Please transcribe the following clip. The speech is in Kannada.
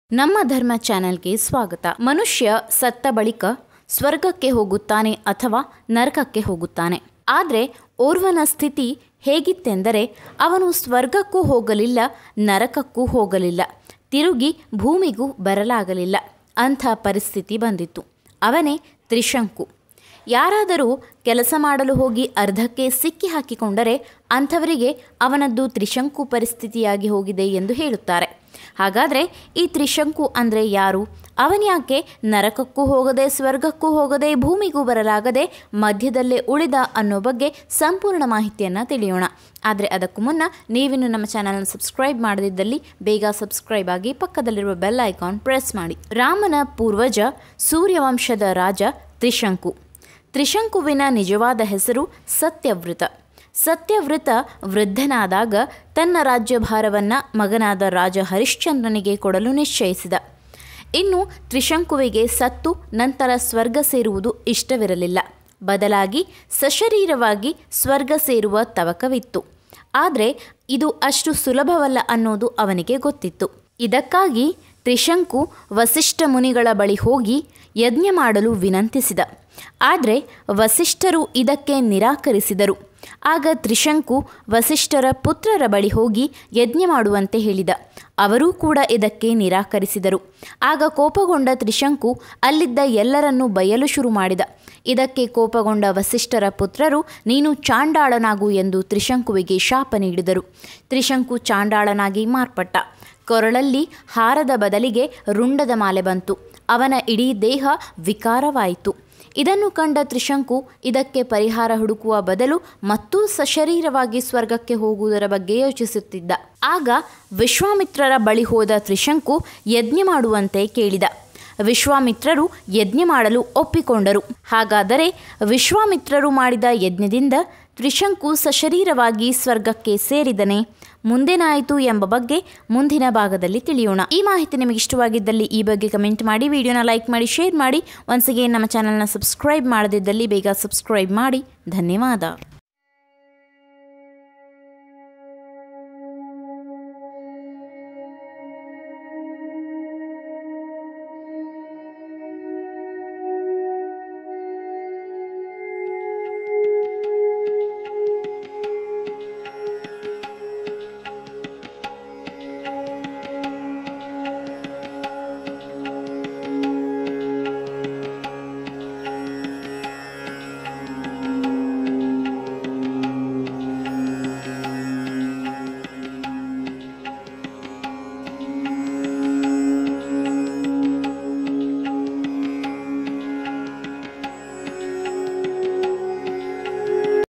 ನಮ್ಮ ಧರ್ಮ ಚಾನೆಲ್ಗೆ ಸ್ವಾಗತ ಮನುಷ್ಯ ಸತ್ತ ಬಳಿಕ ಸ್ವರ್ಗಕ್ಕೆ ಹೋಗುತ್ತಾನೆ ಅಥವಾ ನರಕಕ್ಕೆ ಹೋಗುತ್ತಾನೆ ಆದರೆ ಓರ್ವನ ಸ್ಥಿತಿ ಹೇಗಿತ್ತೆಂದರೆ ಅವನು ಸ್ವರ್ಗಕ್ಕೂ ಹೋಗಲಿಲ್ಲ ನರಕಕ್ಕೂ ಹೋಗಲಿಲ್ಲ ತಿರುಗಿ ಭೂಮಿಗೂ ಬರಲಾಗಲಿಲ್ಲ ಅಂಥ ಪರಿಸ್ಥಿತಿ ಬಂದಿತ್ತು ಅವನೇ ತ್ರಿಶಂಕು ಯಾರಾದರೂ ಕೆಲಸ ಮಾಡಲು ಹೋಗಿ ಅರ್ಧಕ್ಕೆ ಸಿಕ್ಕಿ ಹಾಕಿಕೊಂಡರೆ ಅಂಥವರಿಗೆ ಅವನದ್ದು ತ್ರಿಶಂಕು ಪರಿಸ್ಥಿತಿಯಾಗಿ ಹೋಗಿದೆ ಎಂದು ಹೇಳುತ್ತಾರೆ ಹಾಗಾದರೆ ಈ ತ್ರಿಶಂಕು ಅಂದರೆ ಯಾರು ಅವನ್ಯಾಕೆ ನರಕಕ್ಕೂ ಹೋಗದೆ ಸ್ವರ್ಗಕ್ಕೂ ಹೋಗದೆ ಭೂಮಿಗೂ ಬರಲಾಗದೆ ಮಧ್ಯದಲ್ಲೇ ಉಳಿದ ಅನ್ನೋ ಬಗ್ಗೆ ಸಂಪೂರ್ಣ ಮಾಹಿತಿಯನ್ನು ತಿಳಿಯೋಣ ಆದರೆ ಅದಕ್ಕೂ ಮುನ್ನ ನೀವಿನ್ನು ನಮ್ಮ ಚಾನಲ್ನ ಸಬ್ಸ್ಕ್ರೈಬ್ ಮಾಡದಿದ್ದಲ್ಲಿ ಬೇಗ ಸಬ್ಸ್ಕ್ರೈಬ್ ಆಗಿ ಪಕ್ಕದಲ್ಲಿರುವ ಬೆಲ್ ಐಕಾನ್ ಪ್ರೆಸ್ ಮಾಡಿ ರಾಮನ ಪೂರ್ವಜ ಸೂರ್ಯವಂಶದ ರಾಜ ತ್ರಿಶಂಕು ತ್ರಿಶಂಕುವಿನ ನಿಜವಾದ ಹೆಸರು ಸತ್ಯವ್ರತ ಸತ್ಯವ್ರತ ವೃದ್ಧನಾದಾಗ ತನ್ನ ರಾಜ್ಯಭಾರವನ್ನು ಮಗನಾದ ರಾಜ ಹರಿಶ್ಚಂದ್ರನಿಗೆ ಕೊಡಲು ನಿಶ್ಚಯಿಸಿದ ಇನ್ನು ತ್ರಿಶಂಕುವಿಗೆ ಸತ್ತು ನಂತರ ಸ್ವರ್ಗ ಸೇರುವುದು ಇಷ್ಟವಿರಲಿಲ್ಲ ಬದಲಾಗಿ ಸಶರೀರವಾಗಿ ಸ್ವರ್ಗ ಸೇರುವ ತವಕವಿತ್ತು ಆದರೆ ಇದು ಅಷ್ಟು ಸುಲಭವಲ್ಲ ಅನ್ನೋದು ಅವನಿಗೆ ಗೊತ್ತಿತ್ತು ಇದಕ್ಕಾಗಿ ತ್ರಿಶಂಕು ವಸಿಷ್ಠ ಮುನಿಗಳ ಬಳಿ ಹೋಗಿ ಯಜ್ಞ ಮಾಡಲು ವಿನಂತಿಸಿದ ಆದರೆ ವಸಿಷ್ಠರು ಇದಕ್ಕೆ ನಿರಾಕರಿಸಿದರು ಆಗ ತ್ರಿಶಂಕು ವಸಿಷ್ಠರ ಪುತ್ರರ ಬಳಿ ಹೋಗಿ ಯಜ್ಞ ಮಾಡುವಂತೆ ಹೇಳಿದ ಅವರೂ ಕೂಡ ಇದಕ್ಕೆ ನಿರಾಕರಿಸಿದರು ಆಗ ಕೋಪಗೊಂಡ ತ್ರಿಶಂಕು ಅಲ್ಲಿದ್ದ ಎಲ್ಲರನ್ನೂ ಬಯಲು ಶುರು ಮಾಡಿದ ಇದಕ್ಕೆ ಕೋಪಗೊಂಡ ವಸಿಷ್ಠರ ಪುತ್ರರು ನೀನು ಚಾಂಡಾಳನಾಗು ಎಂದು ತ್ರಿಶಂಕುವಿಗೆ ಶಾಪ ನೀಡಿದರು ತ್ರಿಶಂಕು ಚಾಂಡಾಳನಾಗಿ ಮಾರ್ಪಟ್ಟ ಕೊರಳಲ್ಲಿ ಹಾರದ ಬದಲಿಗೆ ರುಂಡದ ಮಾಲೆ ಬಂತು ಅವನ ಇಡೀ ದೇಹ ವಿಕಾರವಾಯಿತು ಇದನ್ನು ಕಂಡ ತ್ರಿಶಂಕು ಇದಕ್ಕೆ ಪರಿಹಾರ ಹುಡುಕುವ ಬದಲು ಮತ್ತೂ ಸಶರೀರವಾಗಿ ಸ್ವರ್ಗಕ್ಕೆ ಹೋಗುವುದರ ಬಗ್ಗೆ ಯೋಚಿಸುತ್ತಿದ್ದ ಆಗ ವಿಶ್ವಾಮಿತ್ರರ ಬಳಿ ಹೋದ ತ್ರಿಶಂಕು ಯಜ್ಞ ಮಾಡುವಂತೆ ಕೇಳಿದ ವಿಶ್ವಾಮಿತ್ರರು ಯಜ್ಞ ಮಾಡಲು ಒಪ್ಪಿಕೊಂಡರು ಹಾಗಾದರೆ ವಿಶ್ವಾಮಿತ್ರರು ಮಾಡಿದ ಯಜ್ಞದಿಂದ ತ್ರಿಶಂಕು ಸಶರೀರವಾಗಿ ಸ್ವರ್ಗಕ್ಕೆ ಸೇರಿದನೆ ಮುಂದೇನಾಯಿತು ಎಂಬ ಬಗ್ಗೆ ಮುಂದಿನ ಭಾಗದಲ್ಲಿ ತಿಳಿಯೋಣ ಈ ಮಾಹಿತಿ ನಿಮಗೆ ಇಷ್ಟವಾಗಿದ್ದಲ್ಲಿ ಈ ಬಗ್ಗೆ ಕಮೆಂಟ್ ಮಾಡಿ ವಿಡಿಯೋನ ಲೈಕ್ ಮಾಡಿ ಶೇರ್ ಮಾಡಿ ಒನ್ಸ್ ಅಗೇನ್ ನಮ್ಮ ಚಾನಲ್ನ ಸಬ್ಸ್ಕ್ರೈಬ್ ಮಾಡದಿದ್ದಲ್ಲಿ ಬೇಗ ಸಬ್ಸ್ಕ್ರೈಬ್ ಮಾಡಿ ಧನ್ಯವಾದ